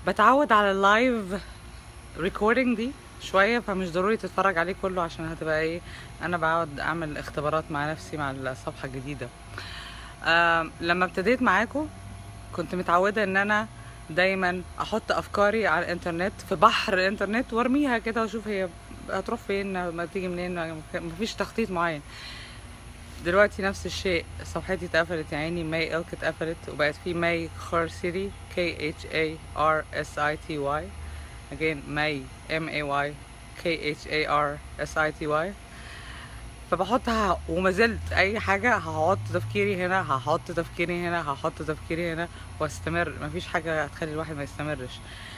بتعود على اللايف ريكوردينج دي شويه فمش ضروري تتفرج عليه كله عشان هتبقى ايه انا بقعد اعمل اختبارات مع نفسي مع الصفحه الجديده آم، لما ابتديت معاكم كنت متعوده ان انا دايما احط افكاري على الانترنت في بحر الانترنت وارميها كده واشوف هي هتروح فين ما تيجي منين مفيش تخطيط معين دلوقتي نفس الشيء صفحتي اتقفلت يا عيني ماي الك اتقفلت وبقت في ماي خار سيتي كي اتش اي ار اس اي تي واي again ماي ام اي واي كي اتش اي ار اس اي تي واي فبحطها وما زلت اي حاجه هحط تفكيري هنا هحط تفكيري هنا هحط تفكيري هنا واستمر مفيش حاجه هتخلي الواحد ما يستمرش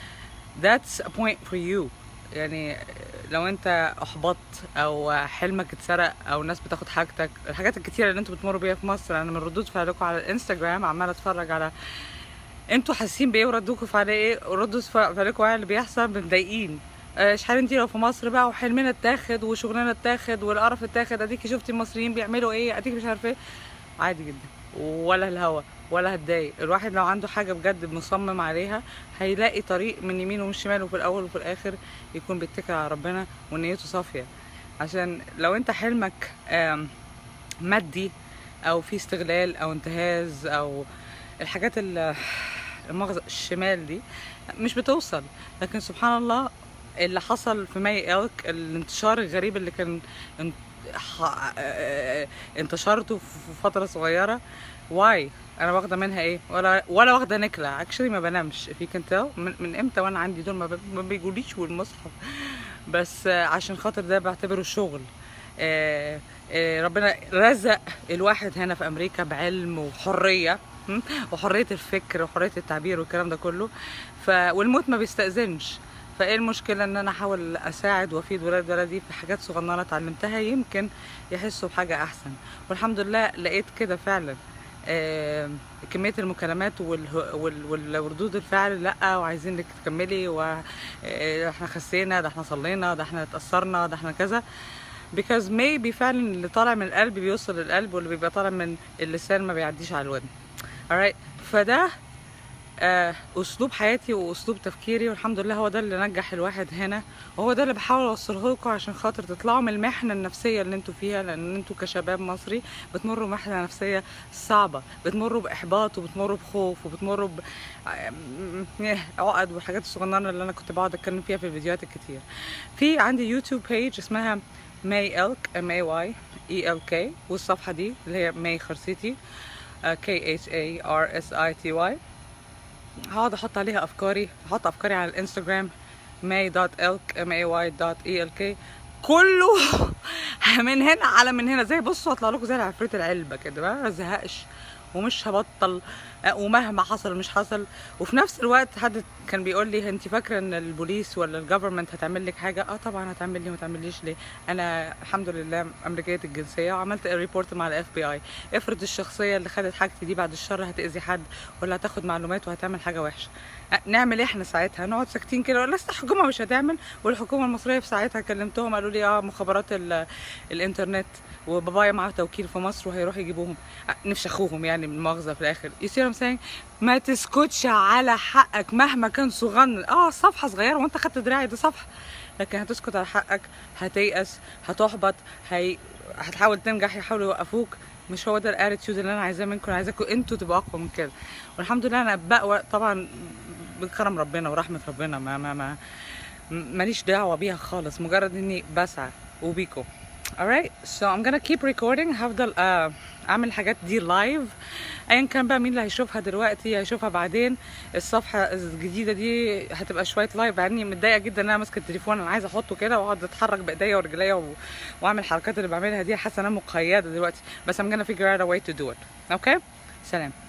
that's a point for you يعني لو انت احبطت او حلمك اتسرق او الناس بتاخد حاجتك الحاجات الكتيره اللي انتوا بتمروا بيها في مصر انا من ردود فعلكم على الانستجرام عماله اتفرج على انتوا حاسين بايه وردوكوا فعل ايه ردود فعلكم على اللي بيحصل متضايقين آه، شحال انتي لو في مصر بقى وحلمنا اتاخد وشغلنا اتاخد والقرف اتاخد اديكي شفتي المصريين بيعملوا ايه اديكي مش عارفه ايه عادي جدا ولا الهوا ولا هتضايق الواحد لو عنده حاجه بجد مصمم عليها هيلاقي طريق من يمين ومن شمال وفي الاول وفي الاخر يكون بيتكل على ربنا ونيته صافيه عشان لو انت حلمك آم، مادي او في استغلال او انتهاز او الحاجات ال- المغزى الشمال دي مش بتوصل لكن سبحان الله اللي حصل في ماي الك الانتشار الغريب اللي كان ان- ح- آه، انتشرته في فتره صغيره واي انا واخده منها ايه ولا ولا واخده نكله اكشلي ما بنامش في كنت من, من امتى وانا عندي دول ما, ب- ما بيجوليش والمصحف بس آه، عشان خاطر ده بعتبره شغل آه، آه، ربنا رزق الواحد هنا في امريكا بعلم وحريه م? وحريه الفكر وحريه التعبير والكلام ده كله ف والموت ما بيستاذنش فايه المشكله ان انا احاول اساعد وافيد ولاد بلدي في حاجات صغننه اتعلمتها يمكن يحسوا بحاجه احسن والحمد لله لقيت كده فعلا آه، كميه المكالمات والහ- وال- وال- وردود الفعل لا وعايزينك تكملي واحنا خسينا ده احنا صلينا ده احنا اتاثرنا ده احنا كذا because maybe فعلا اللي طالع من القلب بيوصل للقلب واللي بيبقى طالع من اللسان ما بيعديش على الودن alright فده آه، اسلوب حياتي واسلوب تفكيري والحمد لله هو ده اللي نجح الواحد هنا وهو ده اللي بحاول اوصله لكم عشان خاطر تطلعوا من المحنه النفسيه اللي انتوا فيها لان انتوا كشباب مصري بتمروا محنه نفسيه صعبه بتمروا باحباط وبتمروا بخوف وبتمروا ب آه، عقد والحاجات الصغننه اللي انا كنت بقعد اتكلم فيها في الفيديوهات الكتير في عندي يوتيوب بيج اسمها ماي الك ام اي واي اي ال كي والصفحه دي اللي هي ماي خرسيتي كي اتش اي ار اس اي تي واي هقعد احط عليها افكاري احط افكاري على الانستجرام may dot elk m a y dot e l k كله من هنا على من هنا زي بصوا هطلع لكم زي العفريت العلبه كده بقى ما ازهقش ومش هبطل آه، ومهما حصل مش حصل وفي نفس الوقت حد كان بيقول لي انت فاكره ان البوليس ولا الجفرمنت هتعمل لك حاجه اه طبعا هتعمل لي ما تعمليش ليه انا الحمد لله امريكيه الجنسيه وعملت ريبورت مع الاف بي اي افرض الشخصيه اللي خدت حاجتي دي بعد الشر هتاذي حد ولا هتاخد معلومات وهتعمل حاجه وحشه آه، نعمل ايه احنا ساعتها نقعد ساكتين كده ولا أصل الحكومه مش هتعمل والحكومه المصريه في ساعتها كلمتهم قالوا لي اه مخابرات ال- الانترنت وبابايا معاه توكيل في مصر وهيروح يجيبوهم آه، نفشخوهم يعني من المؤاخذه في الاخر you see what I'm saying ما تسكتش على حقك مهما كان صغنن اه صفحه صغيره وانت خدت دراعي دي صفحه لكن هتسكت على حقك هتيأس هتحبط هي... هتحاول تنجح يحاولوا يوقفوك مش هو ده الاتيتيود اللي انا عايزاه منكم انا عايزاكم انتوا تبقوا اقوى من كده والحمد لله انا بقوى طبعا بكرم ربنا ورحمه ربنا ما ما ما ماليش دعوه بيها خالص مجرد اني بسعى وبيكم alright so I'm gonna keep recording هفضل uh, اعمل الحاجات دي لايف ايا كان بقى مين اللي هيشوفها دلوقتي هيشوفها بعدين الصفحه الجديده دي هتبقى شويه لايف يعني متضايقه جدا ان انا ماسكه التليفون انا عايزه احطه كده واقعد اتحرك بايديا ورجليا و... واعمل الحركات اللي بعملها دي حاسه ان انا مقيده دلوقتي بس I'm gonna figure out a way to do it okay سلام